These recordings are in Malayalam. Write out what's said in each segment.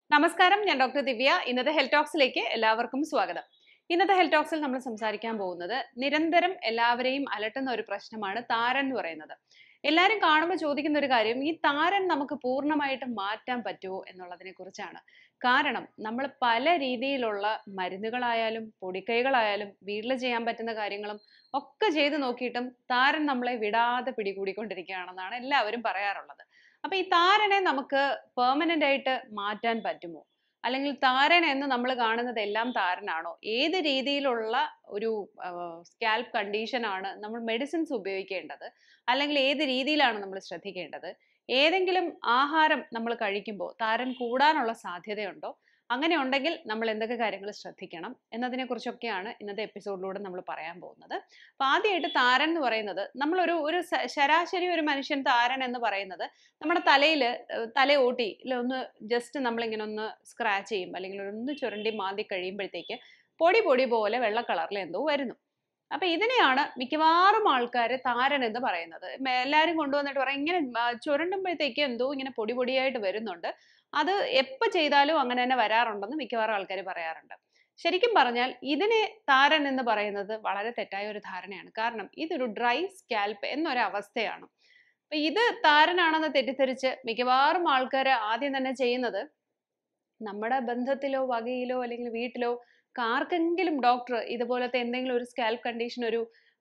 നമസ്കാരം ഞാൻ ഡോക്ടർ ദിവ്യ ഇന്നത്തെ ഹെൽത്ത് ടോക്സിലേക്ക് എല്ലാവർക്കും സ്വാഗതം ഇന്നത്തെ ഹെൽത്ത് ടോക്സിൽ നമ്മൾ സംസാരിക്കാൻ പോകുന്നത് നിരന്തരം എല്ലാവരെയും അലട്ടുന്ന ഒരു പ്രശ്നമാണ് താരൻ എന്ന് പറയുന്നത് എല്ലാവരും കാണുമ്പോൾ ചോദിക്കുന്ന ഒരു കാര്യം ഈ താരൻ നമുക്ക് പൂർണ്ണമായിട്ടും മാറ്റാൻ പറ്റുമോ എന്നുള്ളതിനെ കുറിച്ചാണ് കാരണം നമ്മൾ പല രീതിയിലുള്ള മരുന്നുകളായാലും പൊടിക്കൈകളായാലും വീട്ടിൽ ചെയ്യാൻ പറ്റുന്ന കാര്യങ്ങളും ഒക്കെ ചെയ്ത് നോക്കിയിട്ടും താരൻ നമ്മളെ വിടാതെ പിടികൂടിക്കൊണ്ടിരിക്കുകയാണെന്നാണ് എല്ലാവരും പറയാറുള്ളത് അപ്പൊ ഈ താരനെ നമുക്ക് പെർമനന്റ് ആയിട്ട് മാറ്റാൻ പറ്റുമോ അല്ലെങ്കിൽ താരൻ എന്ന് നമ്മൾ കാണുന്നത് എല്ലാം താരനാണോ ഏത് രീതിയിലുള്ള ഒരു സ്കാൽപ്പ് കണ്ടീഷൻ ആണ് നമ്മൾ മെഡിസിൻസ് ഉപയോഗിക്കേണ്ടത് അല്ലെങ്കിൽ ഏത് രീതിയിലാണ് നമ്മൾ ശ്രദ്ധിക്കേണ്ടത് ഏതെങ്കിലും ആഹാരം നമ്മൾ കഴിക്കുമ്പോൾ താരൻ കൂടാനുള്ള സാധ്യതയുണ്ടോ അങ്ങനെ ഉണ്ടെങ്കിൽ നമ്മൾ എന്തൊക്കെ കാര്യങ്ങൾ ശ്രദ്ധിക്കണം എന്നതിനെ കുറിച്ചൊക്കെയാണ് ഇന്നത്തെ എപ്പിസോഡിലൂടെ നമ്മൾ പറയാൻ പോകുന്നത് അപ്പൊ ആദ്യമായിട്ട് താരൻ എന്ന് പറയുന്നത് നമ്മളൊരു ഒരു സ- ശരാശരി ഒരു മനുഷ്യൻ താരൻ എന്ന് പറയുന്നത് നമ്മുടെ തലയിൽ തല ഓട്ടി ഇല്ല ഒന്ന് ജസ്റ്റ് നമ്മളിങ്ങനെ ഒന്ന് സ്ക്രാച്ച് ചെയ്യുമ്പോൾ അല്ലെങ്കിൽ ഒന്ന് ചുരണ്ടി മാന്തി കഴിയുമ്പോഴത്തേക്ക് പൊടി പൊടി പോലെ വെള്ള കളറിൽ എന്തോ വരുന്നു അപ്പൊ ഇതിനെയാണ് മിക്കവാറും ആൾക്കാർ താരൻ എന്ന് പറയുന്നത് മെ- എല്ലാവരും കൊണ്ടുവന്നിട്ട് പറയും ഇങ്ങനെ ആ, ചുരണ്ടുമ്പോഴത്തേക്ക് എന്തോ ഇങ്ങനെ പൊടി പൊടിയായിട്ട് വരുന്നുണ്ട് അത് എപ്പോൾ ചെയ്താലും അങ്ങനെ തന്നെ വരാറുണ്ടെന്ന് മിക്കവാറും ആൾക്കാർ പറയാറുണ്ട് ശരിക്കും പറഞ്ഞാൽ ഇതിനെ താരൻ എന്ന് പറയുന്നത് വളരെ തെറ്റായ ഒരു ധാരണയാണ് കാരണം ഇതൊരു ഡ്രൈ സ്കാൽപ്പ് എന്നൊരു അവസ്ഥയാണ് അപ്പൊ ഇത് താരനാണെന്ന് തെറ്റിദ്ധരിച്ച് മിക്കവാറും ആൾക്കാർ ആദ്യം തന്നെ ചെയ്യുന്നത് നമ്മുടെ ബന്ധത്തിലോ വകയിലോ അല്ലെങ്കിൽ വീട്ടിലോ ആർക്കെങ്കിലും ഡോക്ടർ ഇതുപോലത്തെ എന്തെങ്കിലും ഒരു സ്കാൽപ്പ് കണ്ടീഷൻ ഒരു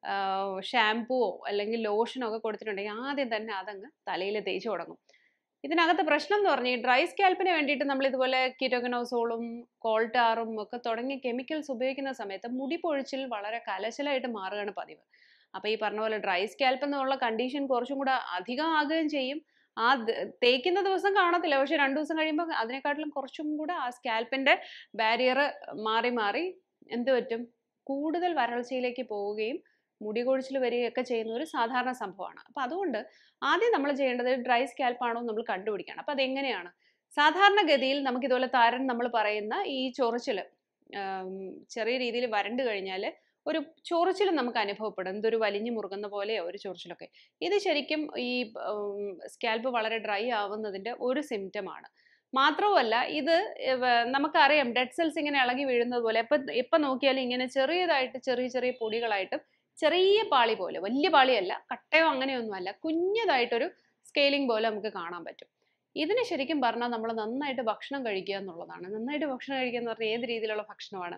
ഷാംപൂവോ അല്ലെങ്കിൽ ലോഷനോ ഒക്കെ കൊടുത്തിട്ടുണ്ടെങ്കിൽ ആദ്യം തന്നെ അതങ്ങ് തലയിൽ തേച്ച് തുടങ്ങും ഇതിനകത്ത് പ്രശ്നം എന്ന് പറഞ്ഞാൽ ഈ ഡ്രൈ സ്കാൽപ്പിന് വേണ്ടിയിട്ട് നമ്മൾ ഇതുപോലെ കിറ്റോഗനോസോളും കോൾട്ടാറും ഒക്കെ തുടങ്ങിയ കെമിക്കൽസ് ഉപയോഗിക്കുന്ന സമയത്ത് മുടി പൊഴിച്ചിൽ വളരെ കലശലായിട്ട് മാറുകയാണ് പതിവ് അപ്പോൾ ഈ പറഞ്ഞ പോലെ ഡ്രൈ സ്കാൽപ്പ് എന്നുള്ള കണ്ടീഷൻ കുറച്ചും കൂടെ അധികം ആകുകയും ചെയ്യും ആ ദ- തേക്കുന്ന ദിവസം കാണത്തില്ല പക്ഷെ രണ്ടു ദിവസം കഴിയുമ്പോൾ അതിനെക്കാട്ടിലും കുറച്ചും കൂടെ ആ സ്കാൽപ്പിന്റെ ബാരിയർ മാറി മാറി എന്ത് പറ്റും കൂടുതൽ വരൾച്ചയിലേക്ക് പോവുകയും മുടി കൊഴിച്ചിൽ വരികയൊക്കെ ചെയ്യുന്ന ഒരു സാധാരണ സംഭവമാണ് അപ്പം അതുകൊണ്ട് ആദ്യം നമ്മൾ ചെയ്യേണ്ടത് ഡ്രൈ സ്കാൽപ്പ് ആണോ എന്ന് നമ്മൾ കണ്ടുപിടിക്കണം അപ്പം അതെങ്ങനെയാണ് സാധാരണഗതിയിൽ നമുക്ക് ഇതുപോലെ താരൻ നമ്മൾ പറയുന്ന ഈ ചൊറിച്ചിൽ ചെറിയ രീതിയിൽ വരണ്ടു കഴിഞ്ഞാൽ ഒരു ചൊറിച്ചിൽ നമുക്ക് അനുഭവപ്പെടും എന്തൊരു വലിഞ്ഞു മുറുകുന്ന പോലെയോ ഒരു ചൊറിച്ചിലൊക്കെ ഇത് ശരിക്കും ഈ സ്കാൽപ്പ് വളരെ ഡ്രൈ ആവുന്നതിൻ്റെ ഒരു സിംറ്റമാണ് മാത്രവുമല്ല ഇത് ഇവ- നമുക്കറിയാം ഡെഡ് സെൽസ് ഇങ്ങനെ ഇളകി വീഴുന്നത് പോലെ എപ്പം എപ്പം നോക്കിയാലും ഇങ്ങനെ ചെറിയതായിട്ട് ചെറിയ ചെറിയ പൊടികളായിട്ടും ചെറിയ പാളി പോലെ വലിയ പാളിയല്ല കട്ടയോ അങ്ങനെയൊന്നുമല്ല കുഞ്ഞതായിട്ടൊരു സ്കെയിലിംഗ് പോലെ നമുക്ക് കാണാൻ പറ്റും ഇതിന് ശരിക്കും പറഞ്ഞാൽ നമ്മൾ നന്നായിട്ട് ഭക്ഷണം കഴിക്കുക എന്നുള്ളതാണ് നന്നായിട്ട് ഭക്ഷണം കഴിക്കുക എന്ന് പറഞ്ഞാൽ ഏത് രീതിയിലുള്ള ഭക്ഷണമാണ്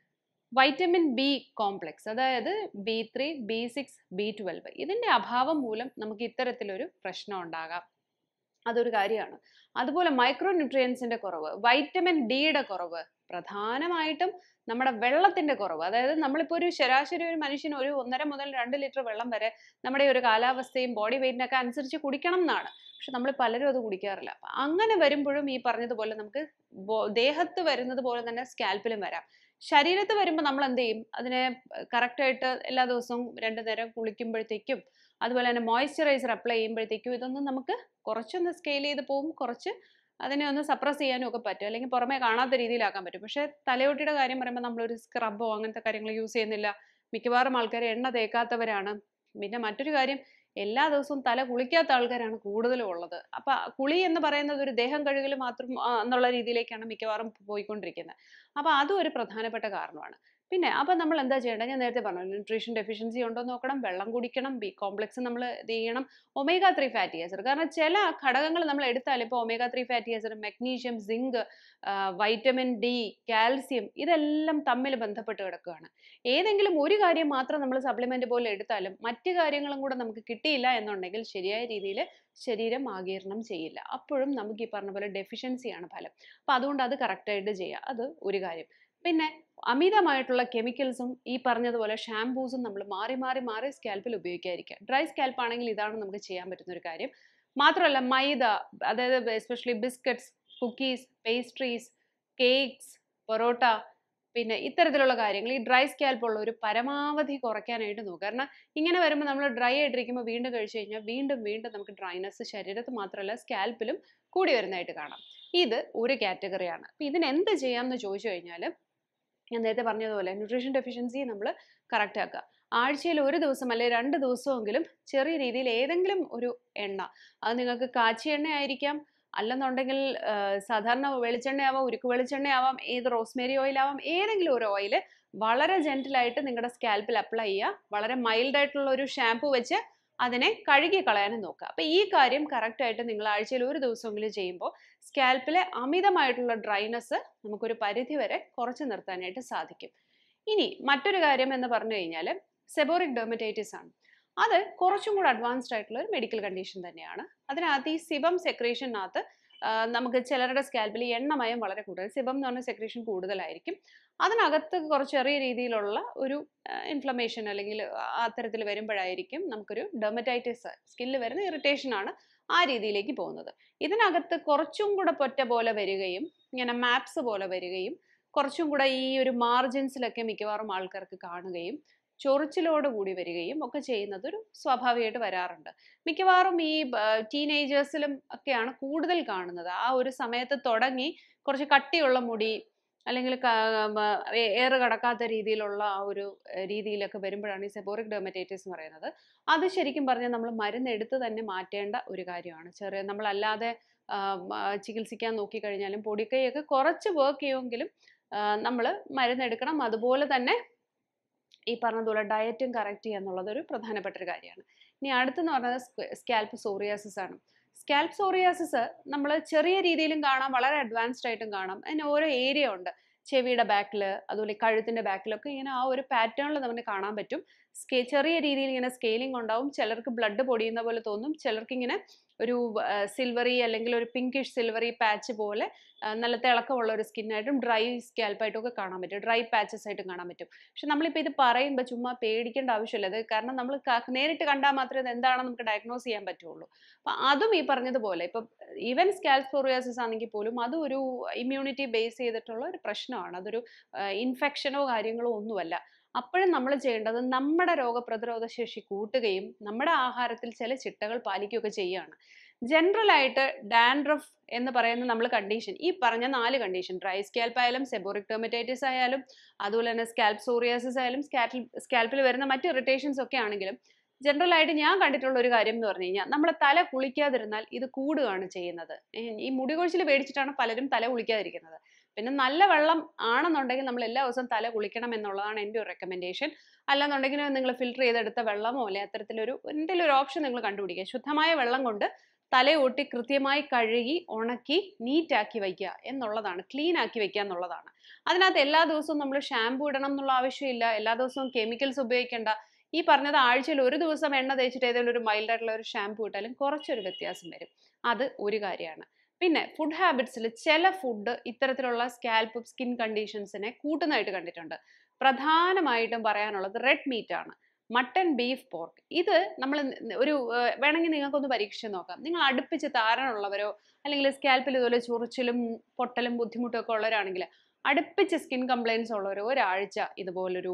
വൈറ്റമിൻ ബി കോംപ്ലെക്സ് അതായത് B three B six B twelve ഇതിൻ്റെ അഭാവം മൂലം നമുക്ക് ഇത്തരത്തിലൊരു പ്രശ്നം ഉണ്ടാകാം അതൊരു കാര്യമാണ് അതുപോലെ മൈക്രോ ന്യൂട്രിയൻസിന്റെ കുറവ് വൈറ്റമിൻ ഡിയുടെ കുറവ് പ്രധാനമായിട്ടും നമ്മുടെ വെള്ളത്തിന്റെ കുറവ് അതായത് നമ്മളിപ്പോൾ ഒരു ശരാശരി ഒരു മനുഷ്യന് ഒരു ഒന്നര മുതൽ രണ്ട് ലിറ്റർ വെള്ളം വരെ നമ്മുടെ ഈ ഒരു കാലാവസ്ഥയും ബോഡി വെയിറ്റിനൊക്കെ അനുസരിച്ച് കുടിക്കണം എന്നാണ് പക്ഷെ നമ്മൾ പലരും അത് കുടിക്കാറില്ല അപ്പൊ അങ്ങനെ വരുമ്പോഴും ഈ പറഞ്ഞതുപോലെ നമുക്ക് ബോ- ദേഹത്ത് വരുന്നത് പോലെ തന്നെ സ്കാൽപ്പിലും വരാം ശരീരത്ത് വരുമ്പോൾ നമ്മൾ എന്ത് ചെയ്യും അതിനെ കറക്റ്റായിട്ട് എല്ലാ ദിവസവും രണ്ടു നേരം കുളിക്കുമ്പോഴത്തേക്കും അതുപോലെ തന്നെ മോയ്സ്ചറൈസർ അപ്ലൈ ചെയ്യുമ്പോഴത്തേക്കും ഇതൊന്നും നമുക്ക് കുറച്ചൊന്ന് സ്കെയിൽ ചെയ്ത് പോകും കുറച്ച് അതിനെ ഒന്ന് സപ്രസ് ചെയ്യാനും ഒക്കെ പറ്റും അല്ലെങ്കിൽ പുറമേ കാണാത്ത രീതിയിലാക്കാൻ പറ്റും പക്ഷേ തലയോട്ടിയുടെ കാര്യം പറയുമ്പോൾ നമ്മളൊരു സ്ക്രബോ അങ്ങനത്തെ കാര്യങ്ങൾ യൂസ് ചെയ്യുന്നില്ല മിക്കവാറും ആൾക്കാർ എണ്ണ തേക്കാത്തവരാണ് പിന്നെ മറ്റൊരു കാര്യം എല്ലാ ദിവസവും തല കുളിക്കാത്ത ആൾക്കാരാണ് കൂടുതലും ഉള്ളത് അപ്പൊ കുളി എന്ന് പറയുന്നത് ഒരു ദേഹം കഴുകൽ മാത്രം ആ, എന്നുള്ള രീതിയിലേക്കാണ് മിക്കവാറും പോയിക്കൊണ്ടിരിക്കുന്നത് അപ്പൊ അതും ഒരു പ്രധാനപ്പെട്ട കാരണമാണ് പിന്നെ അപ്പൊ നമ്മൾ എന്താ ചെയ്യേണ്ടത് ഞാൻ നേരത്തെ പറഞ്ഞു ന്യൂട്രീഷൻ ഡെഫിഷ്യൻസി ഉണ്ടോ എന്ന് നോക്കണം വെള്ളം കുടിക്കണം ബി കോംപ്ലക്സ് നമ്മൾ ഇത് ചെയ്യണം ഒമേഗ ത്രീ ഫാറ്റി ആസിഡ് കാരണം ചില ഘടകങ്ങൾ നമ്മൾ എടുത്താൽ ഇപ്പോൾ omega three fatty acid magnesium zinc vitamin D calcium ഇതെല്ലാം തമ്മിൽ ബന്ധപ്പെട്ട് കിടക്കുകയാണ് ഏതെങ്കിലും ഒരു കാര്യം മാത്രം നമ്മൾ സപ്ലിമെന്റ് പോലെ എടുത്താലും മറ്റു കാര്യങ്ങളും കൂടെ നമുക്ക് കിട്ടിയില്ല എന്നുണ്ടെങ്കിൽ ശരിയായ രീതിയിൽ ശരീരം ആഗീരണം ചെയ്യില്ല അപ്പോഴും നമുക്ക് ഈ പറഞ്ഞ പോലെ ഡെഫിഷ്യൻസിയാണ് ഫലം അപ്പം അതുകൊണ്ട് അത് കറക്റ്റായിട്ട് ചെയ്യുക അത് ഒരു കാര്യം പിന്നെ അമിതമായിട്ടുള്ള കെമിക്കൽസും ഈ പറഞ്ഞതുപോലെ ഷാംപൂസും നമ്മൾ മാറി മാറി മാറി സ്കാൽപ്പിൽ ഉപയോഗിക്കാതിരിക്കുക ഡ്രൈ സ്കാൽപ്പ് ആണെങ്കിൽ ഇതാണ് നമുക്ക് ചെയ്യാൻ പറ്റുന്ന ഒരു കാര്യം മാത്രമല്ല മൈദ അതായത് especially biscuits cookies pastries cakes parotta പിന്നെ ഇത്തരത്തിലുള്ള കാര്യങ്ങൾ ഈ ഡ്രൈ സ്കാൽപ്പ് ഉള്ള ഒരു പരമാവധി കുറയ്ക്കാനായിട്ട് നോക്കുക കാരണം ഇങ്ങനെ വരുമ്പോൾ നമ്മൾ ഡ്രൈ ആയിട്ടിരിക്കുമ്പോൾ വീണ്ടും കഴിച്ചു കഴിഞ്ഞാൽ വീണ്ടും വീണ്ടും നമുക്ക് ഡ്രൈനെസ് ശരീരത്ത് മാത്രമല്ല സ്കാൽപ്പിലും കൂടി വരുന്നതായിട്ട് കാണാം ഇത് ഒരു കാറ്റഗറിയാണ് അപ്പം ഇതിന് എന്ത് ചെയ്യാമെന്ന് ചോദിച്ചു കഴിഞ്ഞാൽ ഞാൻ നേരത്തെ പറഞ്ഞതുപോലെ ന്യൂട്രീഷൻ ഡെഫിഷ്യൻസി നമ്മൾ കറക്റ്റ് ആക്കുക ആഴ്ചയിൽ ഒരു ദിവസം അല്ലെങ്കിൽ രണ്ട് ദിവസമെങ്കിലും ചെറിയ രീതിയിൽ ഏതെങ്കിലും ഒരു എണ്ണ അത് നിങ്ങൾക്ക് കാച്ചിയ എണ്ണ ആയിരിക്കാം അല്ലെന്നുണ്ടെങ്കിൽ ആ, സാധാരണ വെളിച്ചെണ്ണയാവാം ഉരുക്ക് വെളിച്ചെണ്ണയാവാം ഏത് റോസ്മേരി ഓയിലാവാം ഏതെങ്കിലും ഒരു ഓയിൽ വളരെ ജെന്റിലായിട്ട് നിങ്ങളുടെ സ്കാൽപ്പിൽ അപ്ലൈ ചെയ്യുക വളരെ മൈൽഡ് ആയിട്ടുള്ള ഒരു ഷാമ്പു വെച്ച് അതിനെ കഴുകി കളയാനും നോക്കുക അപ്പോൾ ഈ കാര്യം കറക്റ്റായിട്ട് നിങ്ങൾ ആഴ്ചയിൽ ഒരു ദിവസമെങ്കിലും ചെയ്യുമ്പോൾ സ്കാൽപ്പിലെ അമിതമായിട്ടുള്ള ഡ്രൈനസ് നമുക്കൊരു പരിധി വരെ കുറച്ച് നിർത്താനായിട്ട് സാധിക്കും ഇനി മറ്റൊരു കാര്യം എന്ന് പറഞ്ഞു കഴിഞ്ഞാൽ സെബോറിക് ഡെർമറ്റൈറ്റിസ് ആണ് അത് കുറച്ചും കൂടെ അഡ്വാൻസ്ഡ് ആയിട്ടുള്ള ഒരു മെഡിക്കൽ കണ്ടീഷൻ തന്നെയാണ് അതിനകത്ത് ഈ സിബം സെക്രീഷനകത്ത് നമുക്ക് ചിലരുടെ സ്കാൽപ്പിൽ എണ്ണമയം വളരെ കൂടുതൽ സിബം എന്ന് പറഞ്ഞ സെക്രീഷൻ കൂടുതലായിരിക്കും അതിനകത്ത് കുറച്ച് ചെറിയ രീതിയിലുള്ള ഒരു ഇൻഫ്ലമേഷൻ അല്ലെങ്കിൽ അത്തരത്തിൽ വരുമ്പോഴായിരിക്കും നമുക്കൊരു ഡെർമറ്റൈറ്റിസ് സ്കിന്നിൽ വരുന്ന ഇറിറ്റേഷൻ ആണ് ആ രീതിയിലേക്ക് പോകുന്നത് ഇതിനകത്ത് കുറച്ചും കൂടെ പൊറ്റ പോലെ വരികയും ഇങ്ങനെ മാപ്സ് പോലെ വരികയും കുറച്ചും കൂടെ ഈ ഒരു മാർജിൻസിലൊക്കെ മിക്കവാറും ആൾക്കാർക്ക് കാണുകയും ചൊറിച്ചിലോട് കൂടി വരികയും ഒക്കെ ചെയ്യുന്നത് ഒരു സ്വാഭാവികമായിട്ട് വരാറുണ്ട് മിക്കവാറും ഈ ടീനേജേഴ്സിലും ഒക്കെയാണ് കൂടുതൽ കാണുന്നത് ആ ഒരു സമയത്ത് തുടങ്ങി കുറച്ച് കട്ടിയുള്ള മുടി അല്ലെങ്കിൽ ഏറ് കടക്കാത്ത രീതിയിലുള്ള ആ ഒരു ഏഹ്, രീതിയിലൊക്കെ വരുമ്പോഴാണ് ഈ സെബോറിക് ഡെർമറ്റൈറ്റിസ് എന്ന് പറയുന്നത് അത് ശരിക്കും പറഞ്ഞാൽ നമ്മൾ മരുന്നെടുത്ത് തന്നെ മാറ്റേണ്ട ഒരു കാര്യമാണ് ചെറിയ നമ്മളല്ലാതെ ചികിത്സിക്കാൻ നോക്കിക്കഴിഞ്ഞാലും പൊടിക്കൈയൊക്കെ കുറച്ച് വർക്ക് ചെയ്യുമെങ്കിലും നമ്മൾ മരുന്നെടുക്കണം അതുപോലെ തന്നെ ഈ പറഞ്ഞതുപോലെ ഡയറ്റും കറക്റ്റ് ചെയ്യുക എന്നുള്ളത് ഒരു പ്രധാനപ്പെട്ട ഒരു കാര്യമാണ് ഇനി അടുത്തെന്ന് പറയുന്നത് സ്കാൽപ്പ് സോറിയാസിസ് ആണ് സ്കാൽപ്പ് സോറിയാസിസ് നമ്മൾ ചെറിയ രീതിയിലും കാണാം വളരെ അഡ്വാൻസ്ഡ് ആയിട്ടും കാണാം അതിന് ഓരോ ഏരിയ ഉണ്ട് ചെവിയുടെ ബാക്കിൽ അതുപോലെ കഴുത്തിൻ്റെ ബാക്കിലൊക്കെ ഇങ്ങനെ ആ ഒരു പാറ്റേണിൽ നമുക്ക് കാണാൻ പറ്റും സ്കെ ചെറിയ രീതിയിൽ ഇങ്ങനെ സ്കെയിലിംഗ് ഉണ്ടാവും ചിലർക്ക് ബ്ലഡ് പൊടിയുന്ന പോലെ തോന്നും ചിലർക്ക് ഇങ്ങനെ ഒരു സിൽവറി അല്ലെങ്കിൽ ഒരു പിങ്കിഷ് സിൽവറി പാച്ച് പോലെ ആ, നല്ല തിളക്കമുള്ള ഒരു സ്കിന്നായിട്ടും ഡ്രൈ സ്കാൽപ്പായിട്ടും ഒക്കെ കാണാൻ പറ്റും ഡ്രൈ പാച്ചസ് ആയിട്ടും കാണാൻ പറ്റും പക്ഷെ നമ്മളിപ്പോൾ ഇത് പറയുമ്പോൾ ചുമ്മാ പേടിക്കേണ്ട ആവശ്യമില്ല അത് കാരണം നമ്മൾ നേരിട്ട് കണ്ടാൽ മാത്രമേ ഇത് എന്താണെന്ന് നമുക്ക് ഡയഗ്നോസ് ചെയ്യാൻ പറ്റുള്ളൂ അപ്പം അതും ഈ പറഞ്ഞതുപോലെ ഇപ്പം ഈവൻ സ്കാൽസ്പോറിയാസിസ് ആണെങ്കിൽ പോലും അതും ഒരു ഇമ്മ്യൂണിറ്റി ബേസ് ചെയ്തിട്ടുള്ള ഒരു പ്രശ്നമാണ് അതൊരു ഇൻഫെക്ഷനോ കാര്യങ്ങളോ ഒന്നുമല്ല അപ്പോഴും നമ്മൾ ചെയ്യേണ്ടത് നമ്മുടെ രോഗപ്രതിരോധ ശേഷി കൂട്ടുകയും നമ്മുടെ ആഹാരത്തിൽ ചില ചിട്ടകൾ പാലിക്കുകയൊക്കെ ചെയ്യുകയാണ് ജനറൽ ആയിട്ട് ഡാൻഡ്രഫ് എന്ന് പറയുന്ന നമ്മൾ കണ്ടീഷൻ ഈ പറഞ്ഞ നാല് കണ്ടീഷൻ ഡ്രൈ സ്കാൽപ്പ് ആയാലും സെബോറിക് ഡെർമറ്റൈറ്റിസ് ആയാലും അതുപോലെ തന്നെ സ്കാൽപ്പ് സോറിയാസിസ് ആയാലും സ്കാൽപ്പിൽ സ്കാൽപ്പിൽ വരുന്ന മറ്റ് ഇറിറ്റേഷൻസ് ഒക്കെ ആണെങ്കിലും ജനറൽ ആയിട്ട് ഞാൻ കണ്ടിട്ടുള്ള ഒരു കാര്യം എന്ന് പറഞ്ഞു കഴിഞ്ഞാൽ നമ്മൾ തല കുളിക്കാതിരുന്നാൽ ഇത് കൂടുകയാണ് ചെയ്യുന്നത് ഈ- ഈ മുടി കൊഴിച്ചിൽ പേടിച്ചിട്ടാണ് പലരും തല കുളിക്കാതിരിക്കുന്നത് പിന്നെ നല്ല വെള്ളം ആണെന്നുണ്ടെങ്കിൽ നമ്മൾ എല്ലാ ദിവസവും തല കുളിക്കണം എന്നുള്ളതാണ് എൻ്റെ ഒരു റെക്കമെൻഡേഷൻ അല്ലെന്നുണ്ടെങ്കിൽ നിങ്ങൾ ഫിൽറ്റർ ചെയ്തെടുത്ത വെള്ളമോ അല്ലെ അത്തരത്തിലൊരു എന്തെങ്കിലും ഒരു ഓപ്ഷൻ നിങ്ങൾ കണ്ടുപിടിക്കുക ശുദ്ധമായ വെള്ളം കൊണ്ട് തലയൊട്ടി കൃത്യമായി കഴുകി ഉണക്കി നീറ്റാക്കി വയ്ക്കുക എന്നുള്ളതാണ് ക്ലീൻ ആക്കി വയ്ക്കുക എന്നുള്ളതാണ് അതിനകത്ത് എല്ലാ ദിവസവും നമ്മൾ ഷാമ്പു ഇടണം എന്നുള്ള ആവശ്യമില്ല എല്ലാ ദിവസവും കെമിക്കൽസ് ഉപയോഗിക്കേണ്ട ഈ പറഞ്ഞത് ആഴ്ചയിൽ ഒരു ദിവസം എണ്ണ തേച്ചിട്ട് ഏതെങ്കിലും ഒരു മൈൽഡ് ആയിട്ടുള്ള ഒരു ഷാമ്പു ഇട്ടാലും കുറച്ചൊരു വ്യത്യാസം വരും അത് ഒരു കാര്യമാണ് പിന്നെ ഫുഡ് ഹാബിറ്റ്സിൽ ചില ഫുഡ് ഇത്തരത്തിലുള്ള സ്കാൽപ്പ് സ്കിൻ കണ്ടീഷൻസിനെ കൂട്ടുന്നതായിട്ട് കണ്ടിട്ടുണ്ട് പ്രധാനമായിട്ടും പറയാനുള്ളത് റെഡ് മീറ്റ് ആണ് മട്ടൺ ബീഫ് പോർക്ക് ഇത് നമ്മൾ ഒരു ഏർ, വേണമെങ്കിൽ നിങ്ങൾക്കൊന്ന് പരീക്ഷിച്ച് നോക്കാം നിങ്ങൾ അടുപ്പിച്ച് താരനുള്ളവരോ അല്ലെങ്കിൽ സ്കാൽപ്പിൽ ഇതുപോലെ ചൊറിച്ചിലും പൊട്ടലും ബുദ്ധിമുട്ടും ഒക്കെ ഉള്ളവരാണെങ്കിൽ അടുപ്പിച്ച് സ്കിൻ കംപ്ലയിൻസ് ഉള്ളവർ ഒരാഴ്ച ഇതുപോലൊരു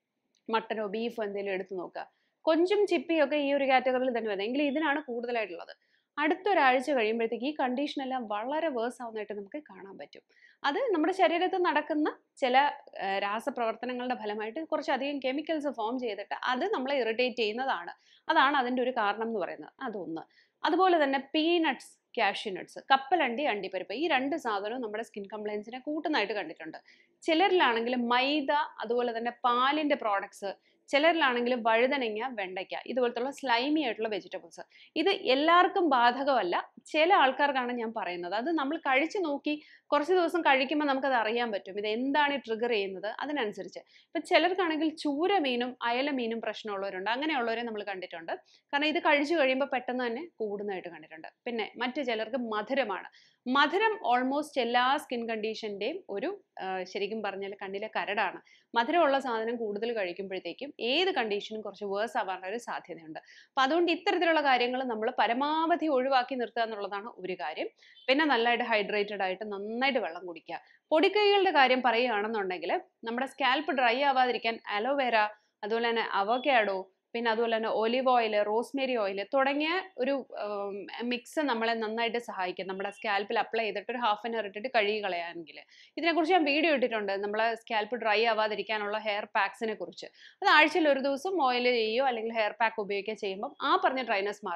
മട്ടനോ ബീഫോ എന്തെങ്കിലും എടുത്ത് നോക്കുക കൊഞ്ചും ചിപ്പിയൊക്കെ ഈ ഒരു കാറ്റഗറിയിൽ തന്നെ വരുന്നത് എങ്കിലും ഇതിനാണ് കൂടുതലായിട്ടുള്ളത് അടുത്തൊരാഴ്ച കഴിയുമ്പോഴത്തേക്ക് ഈ കണ്ടീഷൻ എല്ലാം വളരെ വേഴ്സ് ആവുന്നതായിട്ട് നമുക്ക് കാണാൻ പറ്റും അത് നമ്മുടെ ശരീരത്തിൽ നടക്കുന്ന ചില ആ, രാസപ്രവർത്തനങ്ങളുടെ ഫലമായിട്ട് കുറച്ചധികം കെമിക്കൽസ് ഫോം ചെയ്തിട്ട് അത് നമ്മളെ ഇറിറ്റേറ്റ് ചെയ്യുന്നതാണ് അതാണ് അതിൻ്റെ ഒരു കാരണം എന്ന് പറയുന്നത് അതൊന്ന് അതുപോലെ തന്നെ പീനട്ട്സ് കാഷ്യനട്ട്സ് കപ്പലണ്ടി അണ്ടിപ്പരിപ്പ് ഈ രണ്ട് സാധനവും നമ്മുടെ സ്കിൻ കംപ്ലയിൻസിനെ കൂട്ടുന്നതായിട്ട് കണ്ടിട്ടുണ്ട് ചിലരിലാണെങ്കിൽ മൈദ അതുപോലെ തന്നെ പാലിൻ്റെ പ്രോഡക്ട്സ് ചിലരിലാണെങ്കിൽ വഴുതനങ്ങ വെണ്ടയ്ക്ക ഇതുപോലത്തുള്ള സ്ലൈമി ആയിട്ടുള്ള വെജിറ്റബിൾസ് ഇത് എല്ലാവർക്കും ബാധകമല്ല ചില ആൾക്കാർക്കാണ് ഞാൻ പറയുന്നത് അത് നമ്മൾ കഴിച്ചു നോക്കി കുറച്ച് ദിവസം കഴിക്കുമ്പോൾ നമുക്കത് അറിയാൻ പറ്റും ഇത് എന്താണ് ട്രിഗർ ചെയ്യുന്നത് അതിനനുസരിച്ച് ഇപ്പം ചിലർക്കാണെങ്കിൽ ചൂര മീനും അയല മീനും പ്രശ്നമുള്ളവരുണ്ട് അങ്ങനെയുള്ളവരെ നമ്മൾ കണ്ടിട്ടുണ്ട് കാരണം ഇത് കഴിച്ചു കഴിയുമ്പോൾ പെട്ടെന്ന് തന്നെ കൂടുന്നതായിട്ട് കണ്ടിട്ടുണ്ട് പിന്നെ മറ്റു ചിലർക്ക് മധുരമാണ് മധുരം ഓൾമോസ്റ്റ് എല്ലാ സ്കിൻ കണ്ടീഷൻ്റെയും ഒരു ആ, ശരിക്കും പറഞ്ഞാൽ കണ്ണിലെ കരടാണ് മധുരമുള്ള സാധനം കൂടുതൽ കഴിക്കുമ്പോഴത്തേക്കും ഏത് കണ്ടീഷനും കുറച്ച് വേഴ്സ് ആവാനുള്ള ഒരു സാധ്യതയുണ്ട് അപ്പം അതുകൊണ്ട് ഇത്തരത്തിലുള്ള കാര്യങ്ങൾ നമ്മൾ പരമാവധി ഒഴിവാക്കി നിർത്തുക എന്നുള്ളതാണ് ഒരു കാര്യം പിന്നെ നല്ലതായിട്ട് ഹൈഡ്രേറ്റഡ് ആയിട്ട് നന്നായിട്ട് വെള്ളം കുടിക്കുക പൊടിക്കൈകളുടെ കാര്യം പറയുകയാണെന്നുണ്ടെങ്കിൽ നമ്മുടെ സ്കാൽപ്പ് ഡ്രൈ ആവാതിരിക്കാൻ അലോവേര അതുപോലെ തന്നെ അവക്കാഡോ പിന്നെ അതുപോലെ തന്നെ ഒലിവ് ഓയിൽ റോസ്മേരി ഓയിൽ തുടങ്ങിയ ഒരു മിക്സ് നമ്മളെ നന്നായിട്ട് സഹായിക്കും നമ്മുടെ സ്കാൽപ്പിൽ അപ്ലൈ ചെയ്തിട്ട് ഒരു ഹാഫ് ആൻ അവർ ഇട്ടിട്ട് കഴുകി കളയാമെങ്കിൽ ഇതിനെക്കുറിച്ച് ഞാൻ വീഡിയോ ഇട്ടിട്ടുണ്ട് നമ്മളെ സ്കാൽപ്പ് ഡ്രൈ ആവാതിരിക്കാനുള്ള ഹെയർ പാക്സിനെ കുറിച്ച് അത് ആഴ്ചയിൽ ഒരു ദിവസം ഓയിൽ ചെയ്യുകയോ അല്ലെങ്കിൽ ഹെയർ പാക്ക് ഉപയോഗിക്കുകയോ ചെയ്യുമ്പോൾ ആ പറഞ്ഞ ഡ്രൈനസ് മാറും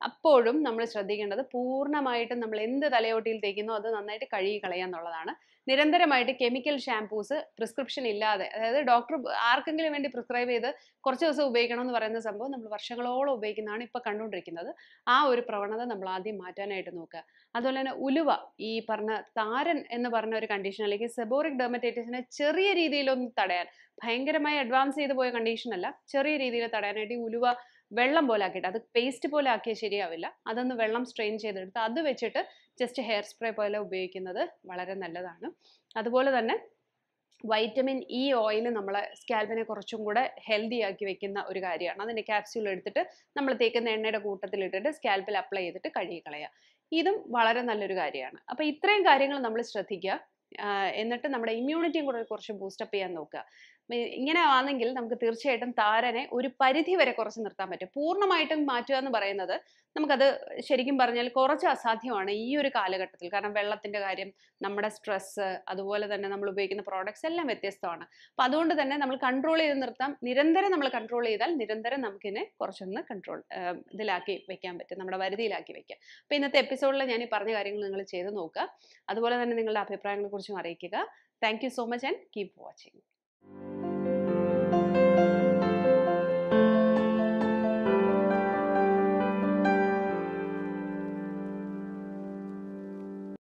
അപ്പോഴും നമ്മൾ ശ്രദ്ധിക്കേണ്ടത് പൂർണ്ണമായിട്ടും നമ്മൾ എന്ത് തലയോട്ടിയിൽ തേക്കുന്നോ അത് നന്നായിട്ട് കഴുകി കളയുക എന്നുള്ളതാണ് നിരന്തരമായിട്ട് കെമിക്കൽ ഷാംപൂസ് പ്രിസ്ക്രിപ്ഷൻ ഇല്ലാതെ അതായത് ഡോക്ടർ ആർക്കെങ്കിലും വേണ്ടി പ്രിസ്ക്രൈബ് ചെയ്ത് കുറച്ച് ദിവസം ഉപയോഗിക്കണം എന്ന് പറയുന്ന സംഭവം നമ്മൾ വർഷങ്ങളോളം ഉപയോഗിക്കുന്നതാണ് ഇപ്പോൾ കണ്ടുകൊണ്ടിരിക്കുന്നത് ആ ഒരു പ്രവണത നമ്മൾ ആദ്യം മാറ്റാനായിട്ട് നോക്കുക അതുപോലെ തന്നെ ഉലുവ ഈ പറഞ്ഞ താരൻ എന്ന് പറഞ്ഞ ഒരു കണ്ടീഷൻ അല്ലെങ്കിൽ സെബോറിക് ഡെർമറ്റൈറ്റിസിനെ ചെറിയ രീതിയിലൊന്ന് തടയാൻ ഭയങ്കരമായി അഡ്വാൻസ് ചെയ്ത് പോയ കണ്ടീഷൻ അല്ല ചെറിയ രീതിയിൽ തടയാനായിട്ട് ഈ ഉലുവ വെള്ളം പോലെ ആക്കിയിട്ട് അത് പേസ്റ്റ് പോലെ ആക്കിയാൽ ശരിയാവില്ല അതൊന്ന് വെള്ളം സ്ട്രെയിൻ ചെയ്തെടുത്ത് അത് വെച്ചിട്ട് ജസ്റ്റ് ഹെയർ സ്പ്രേ പോലെ ഉപയോഗിക്കുന്നത് വളരെ നല്ലതാണ് അതുപോലെ തന്നെ വൈറ്റമിൻ ഇ ഓയിൽ നമ്മളെ സ്കാൽപ്പിനെ കുറച്ചും കൂടെ ഹെൽത്തി ആക്കി വെക്കുന്ന ഒരു കാര്യമാണ് അതിൻ്റെ ക്യാപ്സ്യൂൾ എടുത്തിട്ട് നമ്മൾ തേക്കുന്ന എണ്ണയുടെ കൂട്ടത്തിൽ ഇട്ടിട്ട് സ്കാൽപ്പിൽ അപ്ലൈ ചെയ്തിട്ട് കഴുകി കളയുക ഇതും വളരെ നല്ലൊരു കാര്യമാണ് അപ്പോൾ ഇത്രയും കാര്യങ്ങൾ നമ്മൾ ശ്രദ്ധിക്കുക ആഹ് എന്നിട്ട് നമ്മുടെ ഇമ്മ്യൂണിറ്റിയും കൂടെ കുറച്ച് ബൂസ്റ്റപ്പ് ചെയ്യാൻ നോക്കുക മി- ഇങ്ങനെ ആണെങ്കിൽ നമുക്ക് തീർച്ചയായിട്ടും താരനെ ഒരു പരിധി വരെ കുറച്ച് നിർത്താൻ പറ്റും പൂർണ്ണമായിട്ടും മാറ്റുക എന്ന് പറയുന്നത് നമുക്കത് ശരിക്കും പറഞ്ഞാൽ കുറച്ച് അസാധ്യമാണ് ഈ ഒരു കാലഘട്ടത്തിൽ കാരണം വെള്ളത്തിന്റെ കാര്യം നമ്മുടെ സ്ട്രെസ്സ് അതുപോലെ തന്നെ നമ്മൾ ഉപയോഗിക്കുന്ന പ്രോഡക്ട്സ് എല്ലാം വ്യത്യസ്തമാണ് അപ്പം അതുകൊണ്ട് തന്നെ നമ്മൾ കൺട്രോൾ ചെയ്ത് നിർത്താം നിരന്തരം നമ്മൾ കൺട്രോൾ ചെയ്താൽ നിരന്തരം നമുക്കിനെ കുറച്ചൊന്ന് കൺട്രോൾ ഇതിലാക്കി വെക്കാൻ പറ്റും നമ്മുടെ വരുതിയിലാക്കി വെക്കാം അപ്പോൾ ഇന്നത്തെ എപ്പിസോഡിൽ ഞാൻ ഈ പറഞ്ഞ കാര്യങ്ങൾ നിങ്ങൾ ചെയ്ത് നോക്കുക അതുപോലെ തന്നെ നിങ്ങളുടെ അഭിപ്രായങ്ങളെ കുറിച്ചും അറിയിക്കുക thank you so much and keep watching